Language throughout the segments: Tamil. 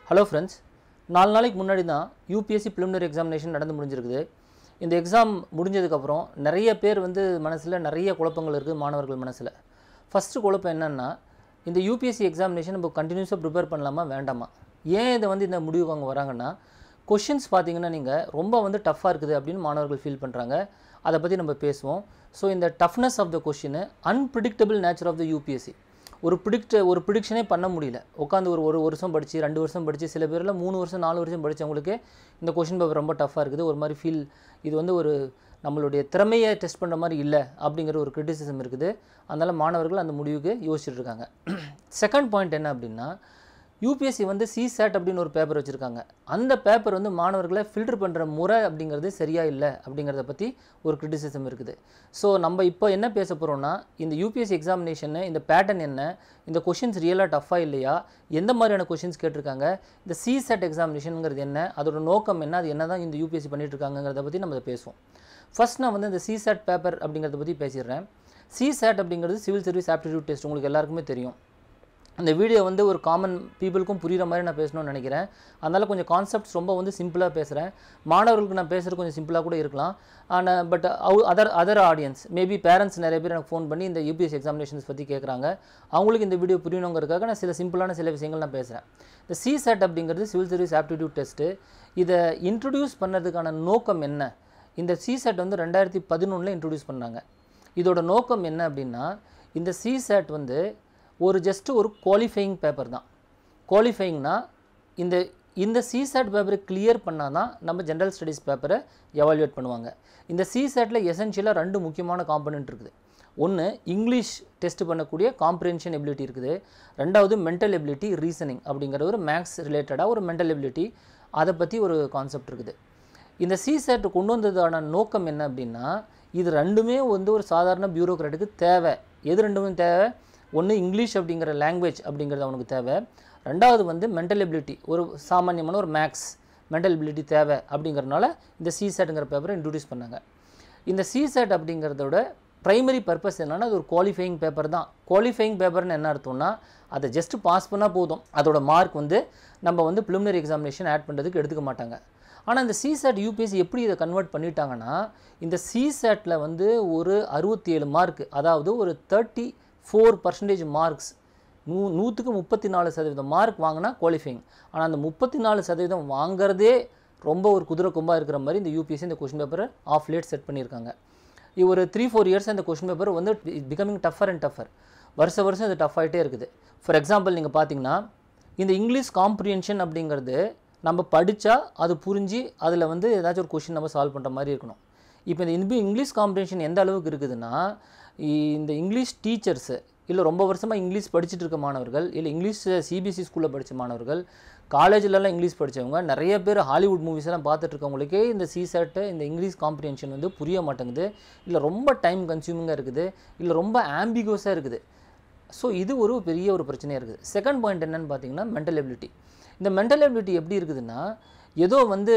ஹலோ ஃப்ரெண்ட்ஸ் நாலு நாளைக்கு முன்னாடி தான் யூபிஎஸ்சி preliminary எக்ஸாமினேஷன் நடந்து முடிஞ்சிருக்குது இந்த எக்ஸாம் முடிஞ்சதுக்கப்புறம் நிறைய பேர் வந்து மனசில் நிறைய குழப்பங்கள் இருக்குது மாணவர்கள் மனசில் ஃபஸ்ட்டு குழப்பம் என்னென்னா இந்த யூபிஎஸ்சி எக்ஸாமினேஷன் நம்ம கண்டினியூஸாக ப்ரிப்பேர் பண்ணலாமா வேண்டாமா ஏன் இதை வந்து இந்த முடிவுக்கு அவங்க வராங்கன்னா கொஷின்ஸ் பார்த்தீங்கன்னா நீங்கள் ரொம்ப வந்து டஃப்பாக இருக்குது அப்படின்னு மாணவர்கள் ஃபீல் பண்ணுறாங்க அதை பற்றி நம்ம பேசுவோம் ஸோ இந்த toughness of the question unpredictable nature of the UPSC ஒரு ப்ரிடிக்ட் ஒரு ப்ரிடிக்ஷனே பண்ண முடியல உட்காந்து ஒரு ஒரு வருஷம் படித்து ரெண்டு வருஷம் படித்து சில பேரில் மூணு வருஷம் நாலு வருஷம் படித்தவங்களுக்கு இந்த கொஷின் பேப்பர் ரொம்ப டஃப்பாக இருக்குது ஒரு மாதிரி ஃபீல் இது வந்து ஒரு நம்மளுடைய திறமையை டெஸ்ட் பண்ணுற மாதிரி இல்லை அப்படிங்கிற ஒரு கிரிட்டிசிசம் இருக்குது அதனால் மாணவர்கள் அந்த முடிவுக்கு யோசிச்சுட்டு இருக்காங்க செகண்ட் பாயிண்ட் என்ன அப்படின்னா யூபிஎஸ்சி வந்து சிசேட் அப்படின்னு ஒரு பேப்பர் வச்சுருக்காங்க அந்த பேப்பர் வந்து மாணவர்களை ஃபில்டர் பண்ணுற முறை அப்படிங்கிறது சரியாக இல்லை அப்படிங்கிறத பற்றி ஒரு கிரிட்டிசிசம் இருக்குது ஸோ நம்ம இப்போ என்ன பேச போகிறோம்னா இந்த யூபிஎஸ்சி எக்ஸாமினேஷனு இந்த பேட்டர்ன் என்ன இந்த கொஷின்ஸ் ரியலாக டஃப்பாக இல்லையா எந்த மாதிரியான கொஷின்ஸ் கேட்டிருக்காங்க இந்த சிசெட் எக்ஸாமினேஷனுங்கிறது என்ன அதோட நோக்கம் என்ன அது என்ன தான் இந்த யூபிஎஸ்சி பண்ணிட்டு இருக்காங்கங்கிறத பற்றி நம்ம இதை பேசுவோம் ஃபர்ஸ்ட் நான் வந்து இந்த சிசேட் பேப்பர் அப்படிங்கிறத பற்றி பேசிடுறேன் சிசேட் அப்படிங்கிறது சிவில் சர்வீஸ் ஆப்டிடியூட் டெஸ்ட் உங்களுக்கு எல்லாருக்குமே தெரியும் அந்த வீடியோ வந்து ஒரு காமன் பீப்புளுக்கும் புரிகிற மாதிரி நான் பேசணும்னு நினைக்கிறேன் அதனால் கொஞ்சம் கான்செப்ட்ஸ் ரொம்ப வந்து சிம்பிளாக பேசுகிறேன் மாணவர்களுக்கு நான் பேசுகிறது கொஞ்சம் சிம்பிளாக கூட இருக்கலாம் ஆனால் but other other audience maybe parents நிறைய பேர் எனக்கு ஃபோன் பண்ணி இந்த யூபிஎஸ் எக்ஸாமினேஷன்ஸ் பற்றி கேட்குறாங்க அவங்களுக்கு இந்த வீடியோ புரியணுங்கிறதுக்காக நான் சில சிம்பிளான சில விஷயங்கள் நான் பேசுகிறேன் இந்த சி செட் அப்படிங்கிறது சிவில் சர்வீஸ் ஆப்டிடியூட் டெஸ்ட்டு இதை இன்ட்ரடியூஸ் பண்ணதுக்கான நோக்கம் என்ன இந்த சி செட் வந்து ரெண்டாயிரத்தி பதினொன்றில் இன்ட்ரடியூஸ் பண்ணாங்க இதோட நோக்கம் என்ன அப்படின்னா இந்த சி செட் வந்து ஒரு ஜஸ்ட் ஒரு குவாலிஃபையிங் பேப்பர் தான் குவாலிஃபையிங்னா இந்த இந்த சிசேட் பேப்பரை கிளியர் பண்ணால் தான் நம்ம ஜென்ரல் ஸ்டடீஸ் பேப்பரை எவாலுவேட் பண்ணுவாங்க இந்த சிசேட்டில் எசென்ஷியலாக ரெண்டு முக்கியமான காம்பனண்ட் இருக்குது ஒன்று இங்கிலீஷ் டெஸ்ட் பண்ணக்கூடிய காம்ப்ரிஹென்ஷன் எபிலிட்டி இருக்குது ரெண்டாவது மென்டல் எபிலிட்டி ரீசனிங் அப்படிங்கிற ஒரு மேக்ஸ் ரிலேட்டடாக ஒரு மென்டல் எபிலிட்டி அதை பற்றி ஒரு கான்செப்ட் இருக்குது இந்த சிசேட் கொண்டு வந்ததான நோக்கம் என்ன அப்படின்னா இது ரெண்டுமே வந்து ஒரு சாதாரண பியூரோக்ராட்டுக்கு தேவை எது ரெண்டுமே தேவை ஒன்று இங்கிலீஷ் அப்படிங்கிற லாங்குவேஜ் அப்படிங்கிறது அவனுக்கு தேவை ரெண்டாவது வந்து மென்டல் எபிலிட்டி ஒரு சாமானியமான ஒரு மேக்ஸ் மென்டல் எபிலிட்டி தேவை அப்படிங்கிறனால இந்த சிசெட்டுங்கிற பேப்பரை இன்ட்ரடியூஸ் பண்ணாங்க இந்த சிசெட் அப்படிங்கிறதோட ப்ரைமரி பர்பஸ் என்னென்னா அது ஒரு குவாலிஃபையிங் பேப்பர் தான் குவாலிஃபையிங் பேப்பர்னு என்ன அர்த்தம்னா அதை ஜஸ்ட் பாஸ் பண்ணால் போதும் அதோட மார்க் வந்து நம்ம வந்து ப்ரிலிமினரி எக்ஸாமினேஷன் ஆட் பண்ணுறதுக்கு எடுத்துக்க மாட்டாங்க ஆனால் இந்த சிசெட் யூபிஎஸ்சி எப்படி இதை கன்வெர்ட் பண்ணிட்டாங்கன்னா இந்த சிசெட்டில் வந்து ஒரு அறுபத்தி ஏழு மார்க் அதாவது ஒரு தேர்ட்டி ஃபோர் பர்சன்டேஜ் மார்க்ஸ் நூ நூற்றுக்கு முப்பத்தி நாலு சதவீதம் மார்க் வாங்கினா குவாலிஃபைங் ஆனால் அந்த முப்பத்தி நாலு சதவீதம் வாங்குறதே ரொம்ப ஒரு குதிரை கொம்பாக இருக்கிற மாதிரி இந்த யூபிஎஸ்சி இந்த கொஷின் பேப்பரை ஆஃப் லேட் செட் பண்ணியிருக்காங்க இது ஒரு த்ரீ ஃபோர் இயர்ஸ் இந்த கொஷின் பேப்பர் வந்து பிகமிங் டஃபர் அண்ட் டஃபர் வருஷ வருஷம் இது டஃப் ஆகிட்டே இருக்குது ஃபார் எக்ஸாம்பிள் நீங்கள் பார்த்தீங்கன்னா இந்த இங்கிலீஷ் காம்ப்ரிஹென்ஷன் அப்படிங்கிறது நம்ம படித்தா அது புரிஞ்சு அதில் வந்து ஏதாச்சும் ஒரு கொஷின் நம்ம சால்வ் பண்ணுற மாதிரி இருக்கணும் இப்போ இந்த இன்பி இங்கிலீஷ் காம்ப்ரிஹென்ஷன் எந்த அளவுக்கு இருக்குதுன்னா இந்த இங்கிலீஷ் டீச்சர்ஸு இல்லை ரொம்ப வருஷமாக இங்கிலீஷ் படிச்சுட்டு இருக்க மாணவர்கள் இல்லை இங்கிலீஷ் சிபிஎஸ்சி ஸ்கூலில் படித்த மாணவர்கள் காலேஜிலலாம் இங்கிலீஷ் படித்தவங்க நிறைய பேர் ஹாலிவுட் மூவிஸ் எல்லாம் பார்த்துட்டு இருக்கவங்களுக்கே இந்த சிசெட்டு இந்த இங்கிலீஷ் காம்ப்ரிஹென்ஷன் வந்து புரிய மாட்டேங்குது இல்லை ரொம்ப டைம் கன்சியூமிங்காக இருக்குது இல்லை ரொம்ப ஆம்பிகுவஸாக இருக்குது ஸோ இது ஒரு பெரிய ஒரு பிரச்சனையாக இருக்குது செகண்ட் பாயிண்ட் என்னென்னு பார்த்தீங்கன்னா மென்டல் எபிலிட்டி இந்த மென்டல் எபிலிட்டி எப்படி இருக்குதுன்னா ஏதோ வந்து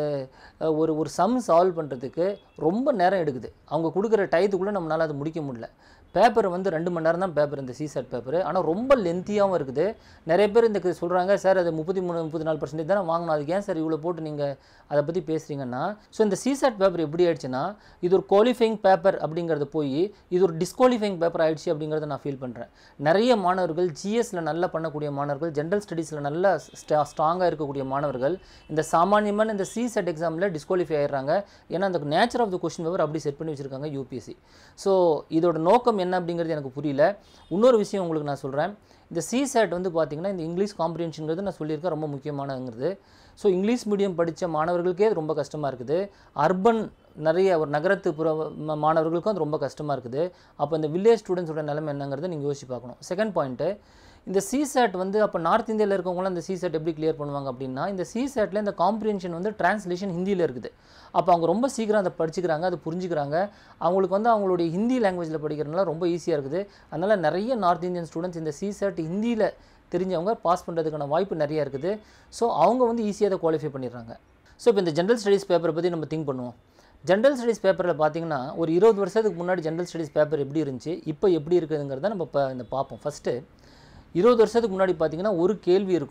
ஒரு ஒரு சம் சால்வ் பண்ணுறதுக்கு ரொம்ப நேரம் எடுக்குது அவங்க கொடுக்குற டயத்துக்குள்ளே நம்மளால் அது முடிக்க முடியல பேப்பர் வந்து ரெண்டு மணி நேரம் தான் பேப்பர் இந்த சிசெட் பேப்பர் ஆனால் ரொம்ப லென்த்தியாகவும் இருக்குது நிறைய பேர் இந்த சொல்கிறாங்க சார் அது முப்பத்தி மூணு முப்பத்தி நாலு பர்சன்டேஜ் தானே வாங்கணும் அதுக்கு ஏன் சார் இவ்வளோ போட்டு நீங்கள் அதை பற்றி பேசுகிறீங்கன்னா ஸோ இந்த சிசெட் பேப்பர் எப்படி ஆயிடுச்சுன்னா இது ஒரு குவாலிஃபைங் பேப்பர் அப்படிங்கிறது போய் இது ஒரு டிஸ்குவாலிஃபைங் பேப்பர் ஆயிடுச்சு அப்படிங்கிறத நான் ஃபீல் பண்ணுறேன் நிறைய மாணவர்கள் ஜிஎஸ்ல நல்லா பண்ணக்கூடிய மாணவர்கள் ஜென்ரல் ஸ்டடீஸில் நல்லா ஸ்டா ஸ்ட்ராங்காக இருக்கக்கூடிய மாணவர்கள் இந்த சாமானியமான இந்த சிசெட் எக்ஸாமில் டிஸ்குவாலிஃபை ஆயிடுறாங்க ஏன்னா அந்த nature of the question paper அப்படி செட் பண்ணி வச்சுருக்காங்க யூபிஎஸ்சி ஸோ இதோட நோக்கம் என்ன அப்படிங்கிறது எனக்கு புரியல இன்னொரு விஷயம் உங்களுக்கு நான் சொல்கிறேன் இந்த சிசேட் வந்து பார்த்திங்கன்னா இந்த இங்கிலீஷ் காம்ப்ரிஹென்ஷன்ங்கிறது நான் சொல்லியிருக்கேன் ரொம்ப முக்கியமானங்கிறது ஸோ இங்கிலீஷ் மீடியம் படித்த மாணவர்களுக்கே அது ரொம்ப கஷ்டமாக இருக்குது அர்பன் நிறைய ஒரு நகரத்துப்புற மாணவர்களுக்கும் அது ரொம்ப கஷ்டமாக இருக்குது அப்போ இந்த வில்லேஜ் ஸ்டூடெண்ட்ஸோட நிலைமை என்னங்கிறத நீங்கள் யோசிச்சு பார்க்கணும் செகண்ட் பாயிண்ட்டு இந்த சிசேட் வந்து அப்போ நார்த் இந்தியாவில் இருக்கவங்களாம் இந்த சிசேட் எப்படி கிளியர் பண்ணுவாங்க அப்படின்னா இந்த சிசேட்டில் இந்த காம்ப்ரிஹென்ஷன் வந்து டிரான்ஸ்லேஷன் ஹிந்தியில் இருக்குது அப்போ அவங்க ரொம்ப சீக்கிரம் அதை படிச்சுக்கிறாங்க அதை புரிஞ்சுக்கிறாங்க அவங்களுக்கு வந்து அவங்களுடைய ஹிந்தி லாங்குவேஜில் படிக்கிறதுனால ரொம்ப ஈஸியாக இருக்குது அதனால் நிறைய நார்த் இந்தியன் ஸ்டூடெண்ட்ஸ் இந்த சிசேட் ஹிந்தியில் தெரிஞ்சவங்க பாஸ் பண்ணுறதுக்கான வாய்ப்பு நிறையா இருக்குது ஸோ அவங்க வந்து ஈஸியாக அதை குவாலிஃபை பண்ணிடுறாங்க ஸோ இப்போ இந்த ஜென்ரல் ஸ்டடீஸ் பேப்பரை பற்றி நம்ம திங்க் பண்ணுவோம் ஜென்ரல் ஸ்டடீஸ் பேப்பரில் பார்த்தீங்கன்னா ஒரு இருபது வருஷத்துக்கு முன்னாடி ஜென்ரல் ஸ்டடீஸ் பேப்பர் எப்படி இருந்துச்சு இப்போ எப்படி இருக்குதுங்கிறத நம்ம இப்போ இந்த பார்ப்போம் ஃபஸ்ட்டு இருபது வருஷத்துக்கு முன்னாடி பார்த்தீங்கன்னா ஒரு கேள்வி இருக்கும்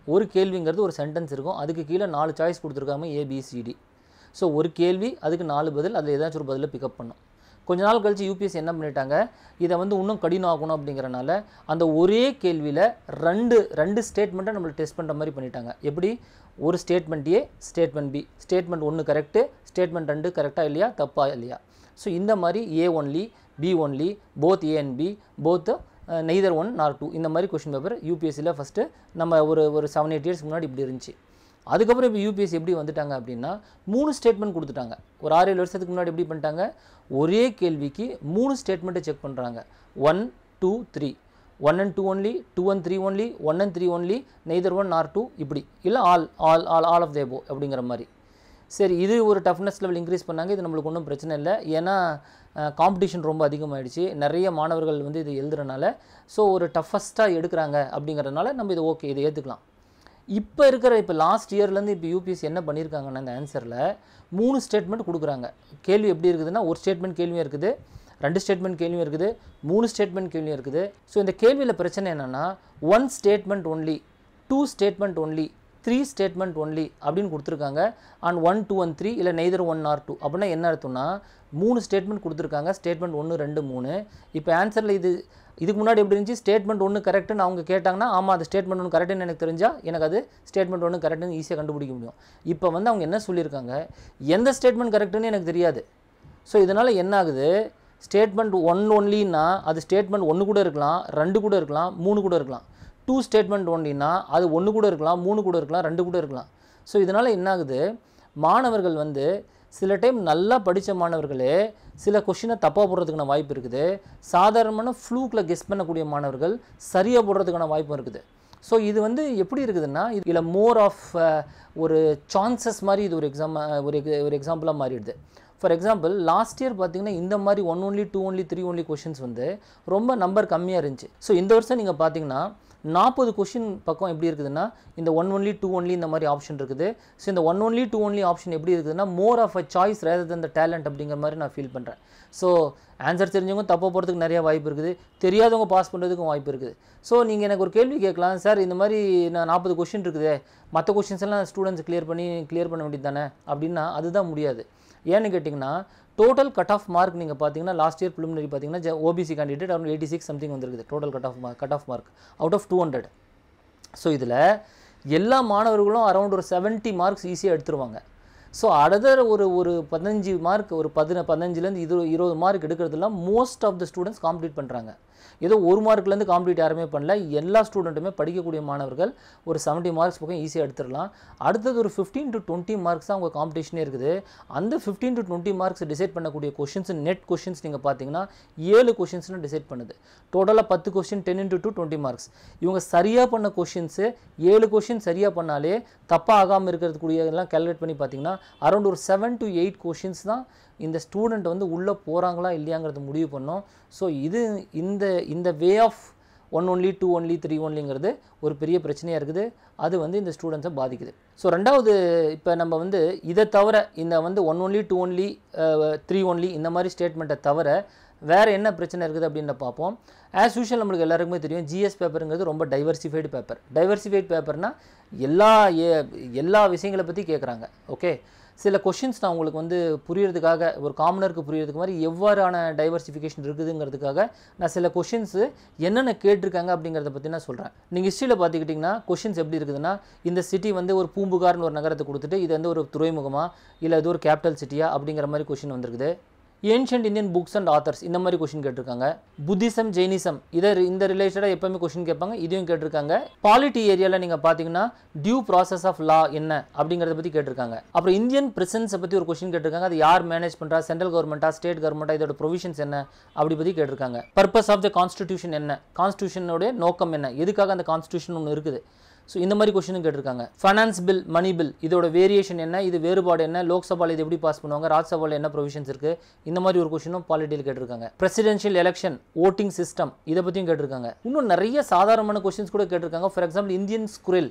ஒரு கேள்விங்கிறது ஒரு சென்டென்ஸ் இருக்கும் அதுக்கு கீழே நாலு சாய்ஸ் கொடுத்துருக்காங்க ஏபிசிடி ஸோ ஒரு கேள்வி அதுக்கு நாலு பதில் அதில் ஏதாச்சும் ஒரு பதிலை பிக்கப் பண்ணும் கொஞ்ச நாள் கழிச்சு யூபிஎஸ்சி என்ன பண்ணிட்டாங்க இதை வந்து இன்னும் கடினம் ஆகணும் அப்படிங்கிறனால அந்த ஒரே கேள்வியில் ரெண்டு ரெண்டு ஸ்டேட்மெண்ட்டை நம்மளை டெஸ்ட் பண்ணுற மாதிரி பண்ணிட்டாங்க எப்படி ஒரு statement A statement B statement ஒன்று கரெக்டு ஸ்டேட்மெண்ட் ரெண்டு கரெக்டாக இல்லையா தப்பா இல்லையா ஸோ இந்த மாதிரி A only B only both A and B both neither one nor two இந்த மாதிரி கொஷின் பேப்பர் யூபிஎஸ்சியில் ஃபஸ்ட்டு நம்ம ஒரு ஒரு செவன் எயிட் இயர்ஸ் முன்னாடி இப்படி இருந்துச்சு அதுக்கப்புறம் இப்போ யூபிஎஸ்சி எப்படி வந்துட்டாங்க அப்படின்னா மூணு ஸ்டேட்மெண்ட் கொடுத்துட்டாங்க ஒரு ஆறு ஏழு வருஷத்துக்கு முன்னாடி எப்படி பண்ணிட்டாங்க ஒரே கேள்விக்கு மூணு ஸ்டேட்மெண்ட்டை செக் பண்ணுறாங்க one two three one and two only two and three only one and three only neither one or two இப்படி இல்லை all all all all of the above அப்படிங்கிற மாதிரி சரி இது ஒரு டஃப்னஸ் லெவல் இன்க்ரீஸ் பண்ணாங்க இது நம்மளுக்கு ஒன்றும் பிரச்சனை இல்லை ஏன்னா காம்படிஷன் ரொம்ப அதிகமாகிடுச்சு நிறைய மாணவர்கள் வந்து இது எழுதுறனால ஸோ ஒரு டஃபஸ்ட்டாக எடுக்கிறாங்க அப்படிங்கிறதுனால நம்ம இது ஓகே இதை ஏற்றுக்கலாம் இப்போ இருக்கிற இப்போ லாஸ்ட் இயர்லேருந்து இப்போ யூபிஎஸ்சி என்ன பண்ணியிருக்காங்கன்னா இந்த ஆன்சரில் மூணு ஸ்டேட்மெண்ட் கொடுக்குறாங்க கேள்வி எப்படி இருக்குதுன்னா ஒரு ஸ்டேட்மெண்ட் கேள்வியும் இருக்குது ரெண்டு ஸ்டேட்மெண்ட் கேள்வியும் இருக்குது மூணு ஸ்டேட்மெண்ட் கேள்வியும் இருக்குது ஸோ இந்த கேள்வியில் பிரச்சனை என்னென்னா one statement only two statement only three statement only அப்படின்னு கொடுத்துருக்காங்க and one two one three இல்லை நெய்தர் ஒன் ஆர் டூ அப்படின்னா என்ன அர்த்தம்னா மூணு ஸ்டேட்மெண்ட் கொடுத்துருக்காங்க ஸ்டேட்மெண்ட் ஒன்று ரெண்டு மூணு இப்போ ஆன்சரில் இது இதுக்கு முன்னாடி எப்படி இருந்துச்சு ஸ்டேட்மெண்ட் ஒன்று கரெக்டுன்னு அவங்க கேட்டாங்கன்னா ஆமாம் அது ஸ்டேட்மெண்ட் ஒன்று கரெக்டுன்னு எனக்கு தெரிஞ்சால் எனக்கு அது ஸ்டேட்மெண்ட் ஒன்று கரெக்டுன்னு ஈஸியாக கண்டுபிடிக்க முடியும் இப்போ வந்து அவங்க என்ன சொல்லியிருக்காங்க எந்த ஸ்டேட்மெண்ட் கரெக்டுன்னு எனக்கு தெரியாது ஸோ இதனால் என்ன ஆகுது ஸ்டேட்மெண்ட் ஒன் ஒன்லின்னா அது ஸ்டேட்மெண்ட் ஒன்று கூட இருக்கலாம் ரெண்டு கூட இருக்கலாம் மூணு கூட இருக்கலாம் டூ ஸ்டேட்மெண்ட் ஒன்லினா அது ஒன்று கூட இருக்கலாம் மூணு கூட இருக்கலாம் ரெண்டு கூட இருக்கலாம் ஸோ இதனால் என்ன ஆகுது மாணவர்கள் வந்து சில டைம் நல்லா படித்த மாணவர்களே சில கொஷினை தப்பாக போடுறதுக்கான வாய்ப்பு இருக்குது சாதாரணமான ஃப்ளூக்கில் கெஸ் பண்ணக்கூடிய மாணவர்கள் சரியாக போடுறதுக்கான வாய்ப்பும் இருக்குது ஸோ இது வந்து எப்படி இருக்குதுன்னா இதில் மோர் ஆஃப் ஒரு சான்சஸ் மாதிரி இது ஒரு எக்ஸாம் ஒரு ex- ஒரு எக்ஸாம்பிளாக மாறிடுது ஃபார் எக்ஸாம்பிள் லாஸ்ட் இயர் பார்த்தீங்கன்னா இந்த மாதிரி one only two only three only questions வந்து ரொம்ப நம்பர் கம்மியாக இருந்துச்சு ஸோ இந்த வருஷம் நீங்கள் பார்த்தீங்கன்னா நாற்பது கொஷின் பக்கம் எப்படி இருக்குதுன்னா இந்த ஒன் ஒன்லி டூ ஒன்லி இந்த மாதிரி ஆப்ஷன் இருக்குது ஸோ இந்த one only two only option எப்படி இருக்குதுன்னா more of a choice rather than the talent அப்படிங்கிற மாதிரி நான் ஃபீல் பண்ணுறேன் ஸோ ஆன்சர் தெரிஞ்சவங்க தப்பாக போகிறதுக்கு நிறைய வாய்ப்பு இருக்குது தெரியாதவங்க பாஸ் பண்ணுறதுக்கும் வாய்ப்பு இருக்குது ஸோ நீங்கள் எனக்கு ஒரு கேள்வி கேட்கலாம் சார் இந்த மாதிரி நான் நாற்பது கொஷின் இருக்குது மற்ற கொஷின்ஸ் எல்லாம் ஸ்டூடெண்ட்ஸ் கிளியர் பண்ணி கிளியர் பண்ண வேண்டியது தானே அப்படின்னா அதுதான் முடியாது ஏன்னு கேட்டிங்கன்னா டோட்டல் கட் ஆஃப் மார்க் நீங்கள் பார்த்தீங்கன்னா லாஸ்ட் இயர் ப்ரிலிமினரி பார்த்தீங்கன்னா OBC candidate around eighty six something வந்திருக்குது total cut off mark cut off mark out of two hundred so இதில் எல்லா மாணவர்களும் அரௌண்ட் ஒரு 70 மார்க்ஸ் ஈஸியாக எடுத்துருவாங்க ஸோ அடுத்த ஒரு ஒரு பதினஞ்சு மார்க் ஒரு பதின பதினஞ்சுலேருந்து இது இருபது மார்க் எடுக்கிறதுலாம் most of the students complete பண்ணுறாங்க ஏதோ ஒரு மார்க்லேருந்து காம்ப்ளீட் யாருமே பண்ணல எல்லா ஸ்டூடெண்ட்டுமே படிக்கக்கூடிய மாணவர்கள் ஒரு 70 மார்க்ஸ் பக்கம் ஈஸியாக எடுத்துடலாம் அடுத்தது ஒரு 15 டு டுவெண்ட்டி மார்க்ஸ் தான் அவங்க காம்படிஷனே இருக்குது அந்த 15 டு டுவெண்ட்டி மார்க்ஸ் டிசைட் பண்ணக்கூடிய கொஷின்ஸ் நெட் கொஷின்ஸ் நீங்கள் பார்த்தீங்கன்னா ஏழு கொஷின்ஸ்னு டிசைட் பண்ணுது டோட்டலாக பத்து question ten into two twenty marks இவங்க சரியாக பண்ண கொஷின்ஸு ஏழு கொஷின் சரியாக பண்ணாலே தப்பாக ஆகாமல் இருக்கிறதுக்குரிய எல்லாம் கேல்குலேட் பண்ணி பார்த்தீங்கன்னா அரௌண்ட் ஒரு செவன் டு எயிட் கொஷின்ஸ் தான் இந்த ஸ்டூடெண்ட் வந்து உள்ளே போகிறாங்களா இல்லையாங்கிறத முடிவு பண்ணோம் ஸோ இது இந்த இந்த way of one only two only three ஒன்லிங்கிறது ஒரு பெரிய பிரச்சனையாக இருக்குது அது வந்து இந்த ஸ்டூடெண்ட்ஸை பாதிக்குது ஸோ ரெண்டாவது இப்போ நம்ம வந்து இதை தவிர இந்த வந்து one only two only three only இந்த மாதிரி ஸ்டேட்மெண்ட்டை தவிர வேறு என்ன பிரச்சனை இருக்குது அப்படின்னு பார்ப்போம் ஆஸ் யூஷுவல் நம்மளுக்கு எல்லாருக்குமே தெரியும் ஜிஎஸ் பேப்பருங்கிறது ரொம்ப டைவர்சிஃபைடு பேப்பர் டைவர்சிஃபைடு பேப்பர்னா எல்லா ஏ- எல்லா விஷயங்களை பற்றி கேட்குறாங்க ஓகே சில கொஷின்ஸ் நான் உங்களுக்கு வந்து புரியறதுக்காக ஒரு காமனருக்கு புரியறதுக்கு மாதிரி எவ்வாறான டைவர்சிஃபிகேஷன் இருக்குதுங்கிறதுக்காக நான் சில கொஷின்ஸு என்னென்ன கேட்டிருக்காங்க அப்படிங்கிறத பற்றி நான் சொல்கிறேன் நீங்கள் ஹிஸ்ட்ரியில் பார்த்துக்கிட்டிங்கன்னா கொஷின்ஸ் எப்படி இருக்குதுன்னா இந்த சிட்டி வந்து ஒரு பூம்புகார்னு ஒரு நகரத்தை கொடுத்துட்டு இது வந்து ஒரு துறைமுகமா இல்லை இது ஒரு கேபிட்டல் சிட்டியா அப்படிங்கிற மாதிரி கொஷின் வந்திருக்குது ancient Indian books and authors இந்த மாதிரி கொஷின் கேட்டிருக்காங்க புத்திசம் ஜெயினிசம் இதை இந்த ரிலேட்டடாக எப்பவுமே கொஷின் கேட்பாங்க இதையும் கேட்டிருக்காங்க பாலிட்டி ஏரியாவில் நீங்கள் பார்த்தீங்கன்னா டியூ ப்ராசஸ் ஆஃப் லா என்ன அப்படிங்கிறத பற்றி கேட்டிருக்காங்க அப்புறம் இந்தியன் பிரசன்ஸை பற்றி ஒரு கொஷின் கேட்டிருக்காங்க அது யார் மேனேஜ் பண்ணுறா சென்ட்ரல் கவர்மெண்ட்டா ஸ்டேட் கவர்மெண்ட்டா இதோட ப்ரொவிஷன்ஸ் என்ன அப்படி பற்றி கேட்டிருக்காங்க பர்பஸ் ஆஃப் த கான்ஸ்டிடியூஷன் என்ன கான்ஸ்டியூஷனோட நோக்கம் என்ன எதுக்காக அந்த கான்ஸ்டியூஷன் ஒன்று இருக்குது ஸோ இந்த மாதிரி கொஷினும் கேட்டிருக்காங்க ஃபைனான்ஸ் பில் மணி பில் இதோட வேரியேஷன் என்ன இது வேறுபாடு என்ன லோக்சபாவில் இது எப்படி பாஸ் பண்ணுவாங்க ராஜ்சபாவில் என்ன ப்ரொவிஷன்ஸ் இருக்குது இந்த மாதிரி ஒரு கொஷினும் பாலிட்டியில் கேட்டிருக்காங்க பிரசிடென்ஷியல் எலெக்ஷன் ஓட்டிங் சிஸ்டம் இதை பற்றியும் கேட்டிருக்காங்க இன்னும் நிறைய சாதாரணமான கொஷின்ஸ் கூட கேட்டிருக்காங்க ஃபார் எக்ஸாம்பிள் இந்தியன் ஸ்குரில்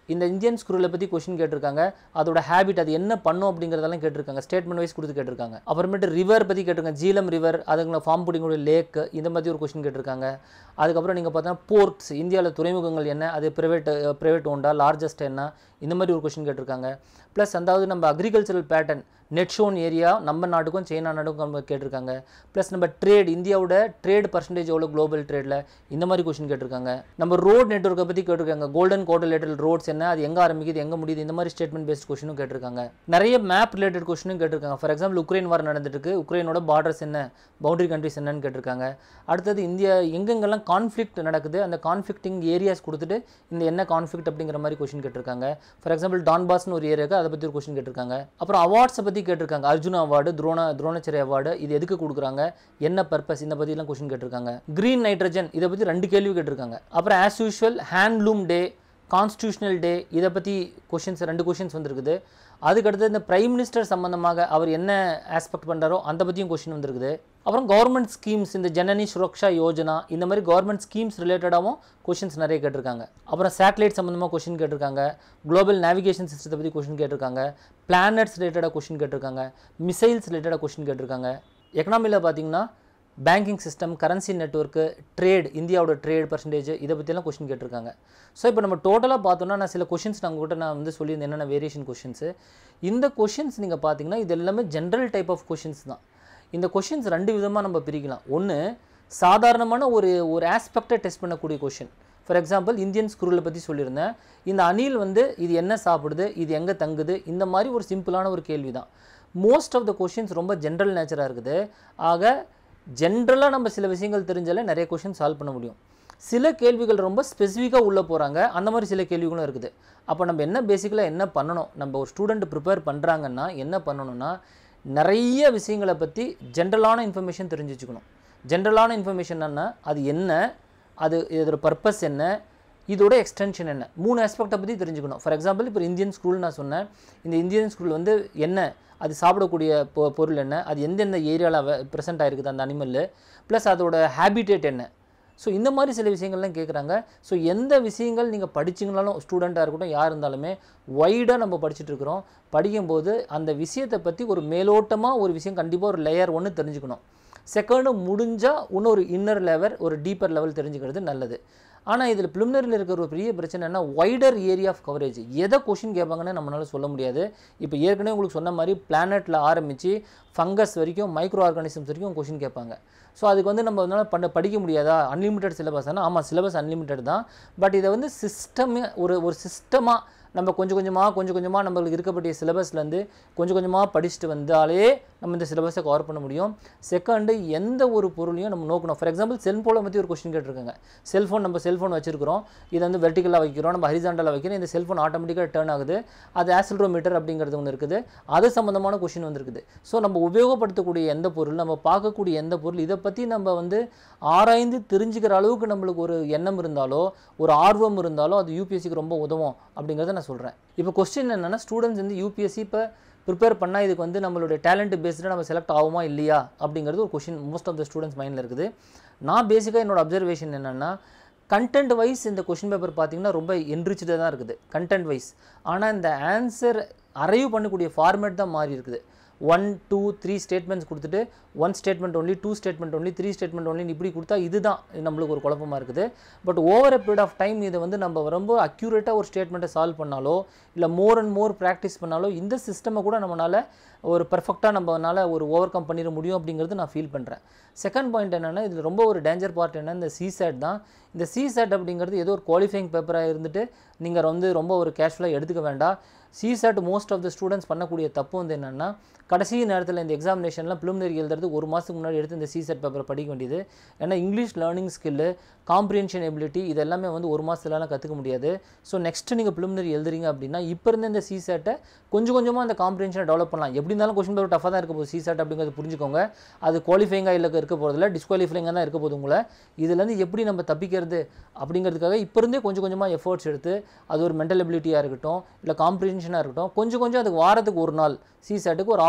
இந்த இந்தியன் ஸ்க்ரூவில் பற்றி கொஷின் கேட்டிருக்காங்க அதோட ஹேபிட் அது என்ன பண்ணும் அப்படிங்கிறதெல்லாம் கேட்டிருக்காங்க ஸ்டேட்மெண்ட் வைஸ் கொடுத்து கேட்டிருக்காங்க அப்புறமேட்டு ரிவர் பற்றி கேட்டிருக்காங்க ஜீலம் ரிவர் அதுங்களை ஃபார்ம் பிடிக்கூடிய லேக் இந்த மாதிரி ஒரு கொஷின் கேட்டிருக்காங்க அதுக்கப்புறம் நீங்கள் பார்த்தா போர்ட்ஸ் இந்தியாவில் துறைமுகங்கள் என்ன அது ப்ரைவேட் ப்ரைவேட் ஓண்டா லார்ஜஸ்ட் என்ன இந்த மாதிரி ஒரு கொஷின் கேட்டிருக்காங்க ப்ளஸ் அதாவது நம்ம agricultural pattern net sown area நம்ம நாட்டுக்கும் சைனா நாட்டுக்கும் நம்ம கேட்டிருக்காங்க ப்ளஸ் நம்ம ட்ரேட் இந்தியாவோட ட்ரேட் பர்சன்டேஜ் எவ்வளோ குளோபல் ட்ரேடில் இந்த மாதிரி கொஷின் கேட்டிருக்காங்க நம்ம ரோட் நெட்ஒர்க்கை பற்றி கேட்டிருக்காங்க கோல்டன் கோடலேட்டல் ரோட்ஸ் என்ன அது எங்கே ஆரம்பிக்குது எங்கே முடியுது இந்த மாதிரி ஸ்டேட்மெண்ட் பேஸ்ட் கொஷினும் கேட்டிருக்காங்க நிறைய மேப் ரிலேட்டட் கொஷினும் கேட்டிருக்காங்க ஃபார் எக்ஸாம்பிள் உக்ரைன் வார் நடந்துட்டு இருக்கு உக்ரைனோட பார்டர்ஸ் என்ன பவுண்டரி கண்ட்ரிஸ் என்னன்னு கேட்டிருக்காங்க அடுத்தது இந்தியா எங்கெங்கெல்லாம் கான்ஃப்ளிக்ட் நடக்குது அந்த கான்ஃப்ளிக்டிங் ஏரியாஸ் கொடுத்துட்டு இந்த என்ன கான்ஃப்ளிக்ட் அப்படிங்கிற மாதிரி கொஷின் கேட்டிருக்காங்க ஃபார் எக்ஸாம்பிள் டான்பாஸ்னு ஒரு ஏரியாக்கு அதை பற்றி ஒரு கொஷின் கேட்டிருக்காங்க அப்புறம் அவார்ட்ஸை பற்றி கேட்டிருக்காங்க அர்ஜுனா அவார்டு துரோண துரோணாச்சாரி அவார்டு இது எதுக்கு கொடுக்குறாங்க என்ன பர்பஸ் இந்த பற்றிலாம் கொஷின் கேட்டிருக்காங்க க்ரீன் நைட்ரஜன் இதை பற்றி ரெண்டு கேள்வி கேட்டிருக்காங்க அப்புறம் as usual handloom day constitutional day இதை பற்றி கொஷின்ஸ் ரெண்டு கொஷின்ஸ் வந்திருக்குது அதுக்கடுத்து இந்த பிரைம் மினிஸ்டர் சம்மந்தமாக அவர் என்ன ஆஸ்பெக்ட் பண்ணுறாரோ அந்த பற்றியும் கொஷின் வந்திருக்குது அப்புறம் கவர்மெண்ட் ஸ்கீம்ஸ் இந்த ஜனனி சுரக்ஷா யோஜனா இந்த மாதிரி கவர்மெண்ட் ஸ்கீம்ஸ் ரிலேட்டடாகவும் கொஷின்ஸ் நிறைய கேட்டிருக்காங்க அப்புறம் சேட்டலைட் சம்மந்தமாக கொஷின் கேட்டிருக்காங்க குளோபல் நேவிகேஷன் சிஸ்டத்தை பற்றி கொஷின் கேட்டிருக்காங்க பிளானட்ஸ் ரிலேட்டடாக கொஷின் கேட்டிருக்காங்க மிசைல்ஸ் ரிலேட்டடாக கொஷின் கேட்டிருக்காங்க எக்கனாமியில் பார்த்தீங்கன்னா banking system currency network trade இந்தியாவோட ட்ரேட் பர்சன்டேஜ் இதை பற்றியெல்லாம் கொஷின் கேட்டிருக்காங்க ஸோ இப்போ நம்ம டோட்டலாக பார்த்தோம்னா நான் சில கொஷின்ஸ் நான் உங்கள்கிட்ட நான் வந்து சொல்லியிருந்தேன் என்னென்ன வேரியேஷன் கொஷின்ஸு இந்த கொஷின்ஸ் நீங்கள் பார்த்தீங்கன்னா இது எல்லாமே ஜென்ரல் டைப் ஆஃப் கொஷின்ஸ் தான் இந்த கொஷின்ஸ் ரெண்டு விதமாக நம்ம பிரிக்கலாம் ஒன்று சாதாரணமான ஒரு ஒரு ஆஸ்பெக்டை டெஸ்ட் பண்ணக்கூடிய question for example Indian squirrel பற்றி சொல்லியிருந்தேன் இந்த அணில் வந்து இது என்ன சாப்பிடுது இது எங்கே தங்குது இந்த மாதிரி ஒரு சிம்பிளான ஒரு கேள்வி தான் மோஸ்ட் ஆஃப் த கொஷின்ஸ் ரொம்ப ஜென்ரல் நேச்சராக இருக்குது ஆக ஜென்ரலாக நம்ம சில விஷயங்கள் தெரிஞ்சாலே நிறைய கொஷின் சால்வ் பண்ண முடியும் சில கேள்விகள் ரொம்ப ஸ்பெசிஃபிக்காக உள்ளே போகிறாங்க அந்த மாதிரி சில கேள்விகளும் இருக்குது அப்போ நம்ம என்ன பேசிக்கலாக என்ன பண்ணணும் நம்ம ஒரு ஸ்டூடெண்ட் ப்ரிப்பேர் பண்ணுறாங்கன்னா என்ன பண்ணணும்னா நிறைய விஷயங்களை பற்றி ஜென்ரலான இன்ஃபர்மேஷன் தெரிஞ்சு வச்சுக்கணும் ஜென்ரலான இன்ஃபர்மேஷன் என்ன அது என்ன அது இதோட பர்பஸ் என்ன இதோட எக்ஸ்டென்ஷன் என்ன மூணு ஆஸ்பெக்டை பற்றி தெரிஞ்சுக்கணும் ஃபார் எக்ஸாம்பிள் இப்போ இந்தியன் ஸ்கூல் நான் சொன்னேன் இந்த இந்தியன் ஸ்கூல் வந்து என்ன அது சாப்பிடக்கூடிய பொ பொருள் என்ன அது எந்தெந்த ஏரியாவில் ப்ரெசென்ட் ஆகிருக்குது அந்த அனிமல்லு ப்ளஸ் அதோட ஹேபிடேட் என்ன ஸோ இந்த மாதிரி சில விஷயங்கள்லாம் கேட்குறாங்க ஸோ எந்த விஷயங்கள் நீங்கள் படிச்சிங்கனாலும் ஸ்டூடெண்ட்டாக இருக்கட்டும் யார் இருந்தாலுமே வைடாக நம்ம படிச்சுட்டு இருக்கிறோம் படிக்கும்போது அந்த விஷயத்தை பற்றி ஒரு மேலோட்டமாக ஒரு விஷயம் கண்டிப்பாக ஒரு லேயர் ஒன்று தெரிஞ்சுக்கணும் செகண்டு முடிஞ்சால் இன்னொரு இன்னர் லெவல் ஒரு டீப்பர் லெவல் தெரிஞ்சுக்கிறது நல்லது ஆனால் இதில் ப்ரிலிமினரியில் இருக்கிற ஒரு பெரிய பிரச்சனை என்ன வைடர் ஏரியா ஆஃப் கவரேஜ் எதை கொஷின் கேட்பாங்கன்னு நம்மளால சொல்ல முடியாது இப்போ ஏற்கனவே உங்களுக்கு சொன்ன மாதிரி பிளானெட்டில் ஆரம்பித்து ஃபங்கஸ் வரைக்கும் மைக்ரோ ஆர்கானிசம்ஸ் வரைக்கும் கொஷின் கேட்பாங்க ஸோ அதுக்கு வந்து நம்ம வந்து பண்ண படிக்க முடியாதா அன்லிமிட்டெட் சிலபஸ் ஆனால் ஆமாம் சிலபஸ் அன்லிமிட்டெட் தான் பட் இதை வந்து சிஸ்டம் ஒரு ஒரு சிஸ்டமாக நம்ம கொஞ்சம் கொஞ்சமாக கொஞ்சம் கொஞ்சமாக நம்மளுக்கு இருக்கக்கூடிய சிலபஸ்லேருந்து கொஞ்சம் கொஞ்சமாக படிச்சுட்டு வந்தாலே நம்ம இந்த சிலபஸை கவர் பண்ண முடியும் செகண்டு எந்த ஒரு பொருளையும் நம்ம நோக்கணும் ஃபார் எக்ஸாம்பிள் செல்ஃபோனை பற்றி ஒரு கொஸ்டின் கேட்டிருக்காங்க செல்ஃபோன் நம்ம செல்ஃபோன் வச்சிருக்கிறோம் இதை வந்து வெர்டிக்கலாக வைக்கிறோம் நம்ம ஹரிசாண்டலாக வைக்கிறோம் இந்த செல்ஃபோன் ஆட்டோமேட்டிக்காக டேர்ன் ஆகுது அது ஆசில்ரோமீட்டர் அப்படிங்கிறது ஒன்று இருக்குது அது சம்மந்தமான கொஷின் வந்திருக்குது ஸோ நம்ம உபயோகப்படுத்தக்கூடிய எந்த பொருள் நம்ம பார்க்கக்கூடிய எந்த பொருள் இதை பற்றி நம்ம வந்து ஆராய்ந்து தெரிஞ்சுக்கிற அளவுக்கு நம்மளுக்கு ஒரு எண்ணம் இருந்தாலோ ஒரு ஆர்வம் இருந்தாலோ அது யூபிஎஸ்சிக்கு ரொம்ப உதவும் அப்படிங்கிறத நான் சொல்கிறேன் இப்போ கொஸ்டின் என்னென்னா ஸ்டூடெண்ட்ஸ் வந்து யூபிஎஸ்சி இப்போ ப்ரிப்பேர் பண்ணால் இதுக்கு வந்து நம்மளுடைய டேலண்ட் பேஸ்டு நம்ம செலக்ட் ஆகுமா இல்லையா அப்படிங்கிறது ஒரு question most of the students மைண்டில் இருக்குது நான் பேசிக்காக என்னோட அப்சர்வேஷன் என்னென்னா கண்டென்ட் வைஸ் இந்த கொஷின் பேப்பர் பார்த்தீங்கன்னா ரொம்ப என்ரிச்சாக தான் இருக்குது கண்டென்ட் வைஸ் ஆனால் இந்த ஆன்சர் அரைவ் பண்ணக்கூடிய ஃபார்மேட் தான் மாறி இருக்குது ஒன் டூ த்ரீ ஸ்டேட்மெண்ட்ஸ் கொடுத்துட்டு one statement only two statement only three statement only இப்படி கொடுத்தா இதுதான் நம்மளுக்கு ஒரு குழப்பமாக இருக்குது but over a period of time இதை வந்து நம்ம ரொம்ப அக்யூரேட்டாக ஒரு ஸ்டேட்மெண்ட்டை சால்வ் பண்ணாலோ இல்லை மோர் அண்ட் மோர் ப்ராக்டிஸ் பண்ணாலோ இந்த சிஸ்டமை கூட நம்மளால் ஒரு பர்ஃபெக்டாக நம்மளால் ஒரு ஓவர் கம் பண்ணிட முடியும் அப்படிங்கிறது நான் ஃபீல் பண்ணுறேன் செகண்ட் பாயிண்ட் என்னென்னா இதில் ரொம்ப ஒரு டேஞ்சர் பார்ட் என்ன இந்த சிசேட் தான் இந்த சிசேட் அப்படிங்கிறது ஏதோ ஒரு குவாலிஃபைங் பேப்பராக இருந்துட்டு நீங்கள் வந்து ரொம்ப ஒரு கேஷுவலாக எடுத்துக்க வேண்டாம் CSAT most of the students பண்ணக்கூடிய தப்பு வந்து என்னென்னா கடைசி நேரத்தில் இந்த எக்ஸாமினேஷன்லாம் ப்ரிலிமினரி எழுதுறது ஒரு மாதத்துக்கு முன்னாடி எடுத்து இந்த சிசெட் பேப்பரை படிக்க வேண்டியது ஏன்னா English learning skill comprehension ability இது எல்லாமே வந்து ஒரு மாதத்துலலாம் கற்றுக்க முடியாது ஸோ நெக்ஸ்ட்டு நீங்கள் ப்ரிலிமினரி எழுதுறீங்க அப்படின்னா இப்போ இருந்த இந்த சிசெட்டை கொஞ்சம் கொஞ்சமாக அந்த காம்ப்ரிஹென்ஷனை டெவலப் பண்ணலாம் எப்படி இருந்தாலும் கொஸ்டின் பேப்பர் டஃபாக தான் இருக்க போகுது சிசெட் அப்படிங்கிறது புரிஞ்சுக்கோங்க அது குவாலிஃபைங்காக இல்லை இருக்க போகிறதில்ல டிஸ்குவாலிஃபைங்காக தான் இருக்க போகுது உங்களை இதுலேருந்து எப்படி நம்ம தப்பிக்கிறது அப்படிங்கிறதுக்காக இப்போ இருந்தே கொஞ்சம் கொஞ்சமாக எஃபர்ட்ஸ் எடுத்து அது ஒரு மென்டல் எபிலிட்டியாக இருக்கட்டும் இல்லை காம்ப்ரிஹென்ஷனாக இருக்கட்டும் கொஞ்சம் கொஞ்சம் அதுக்கு வாரத்துக்கு ஒரு நாள் சிசெட்டுக்கு ஒரு ஆஃப்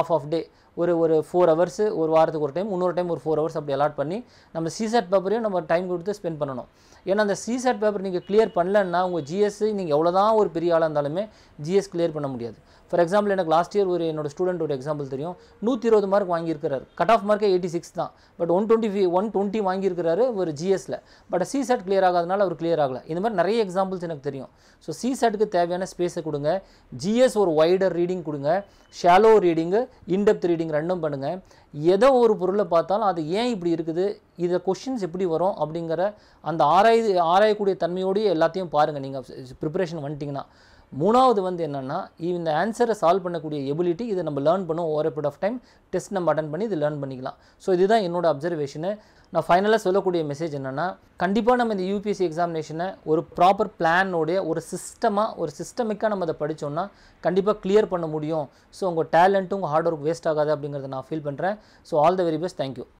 ஆஃப் ஆஃப் டே ஒரு ஒரு ஃபோர் ஹவர்ஸ் ஒரு வாரத்துக்கு ஒரு டைம் இன்னொரு டைம் ஒரு ஃபோர் ஹவர்ஸ் அப்படி அலாட் பண்ணி நம்ம சிசெட் பேப்பரையும் நம்ம டைம் கொடுத்து ஸ்பெண்ட் பண்ணணும் ஏன்னா அந்த சிசெட் பேப்பர் நீங்கள் கிளியர் பண்ணலன்னா உங்கள் ஜிஎஸ் நீங்கள் எவ்வளோதான் ஒரு பெரிய ஆளாக இருந்தாலுமே ஜிஎஸ் கிளியர் பண்ண முடியாது ஃபார் எக்ஸாம்பிள் எனக்கு லாஸ்ட் இயர் ஒரு என்னோட ஸ்டூடெண்ட் ஒரு எக்ஸாம்பிள் தெரியும் நூற்றி இருபது மார்க் வாங்கியிருக்கிறாரு கட் ஆஃப் மார்க்கே எயிட்டி சிக்ஸ் தான் பட் ஒன் டுவெண்ட்டி ஃபி ஒன் டுவெண்ட்டி வாங்கியிருக்கிறாரு ஒரு ஜிஎஸ்ல பட் சிசெட் கிளியர் ஆகாதனால அவர் கிளியர் ஆகல இந்த மாதிரி நிறைய எக்ஸாம்பிள்ஸ் எனக்கு தெரியும் ஸோ சிசெட்டுக்கு தேவையான ஸ்பேஸை கொடுங்க ஜிஎஸ் ஒரு வைடர் ரீடிங் கொடுங்க ஷாலோ ரீடிங்கு இன்டெப்த் ரீடிங் ரெண்டும் பண்ணுங்கள் எதோ ஒரு பொருளை பார்த்தாலும் அது ஏன் இப்படி இருக்குது இதை கொஷின்ஸ் எப்படி வரும் அப்படிங்கிற அந்த ஆராய் ஆராயக்கூடிய தன்மையோடய எல்லாத்தையும் பாருங்கள் நீங்கள் ப்ரிப்பரேஷன் வந்துட்டிங்கன்னா மூணாவது வந்து என்னென்னா இந்த ஆன்சரை சால்வ் பண்ணக்கூடிய எபிலிட்டி இதை நம்ம லேர்ன் பண்ணுவோம் over period of time test நம்ம அட்டன் பண்ணி இது லேர்ன் பண்ணிக்கலாம் ஸோ இதுதான் என்னோட அப்சர்வேஷனு நான் ஃபைனலாக சொல்லக்கூடிய மெசேஜ் என்னென்னா கண்டிப்பாக நம்ம இந்த யூபிஎஸ்சி எக்ஸாமினேஷனை ஒரு ப்ராப்பர் பிளானோடைய ஒரு சிஸ்டமாக ஒரு சிஸ்டமிக்காக நம்ம அதை படித்தோம்னா கண்டிப்பாக கிளியர் பண்ண முடியும் ஸோ உங்கள் டேலண்ட்டும் உங்கள் ஹார்ட் ஒர்க் வேஸ்ட் ஆகாது அப்படிங்கிறத நான் ஃபீல் பண்ணுறேன் so all the very best thank you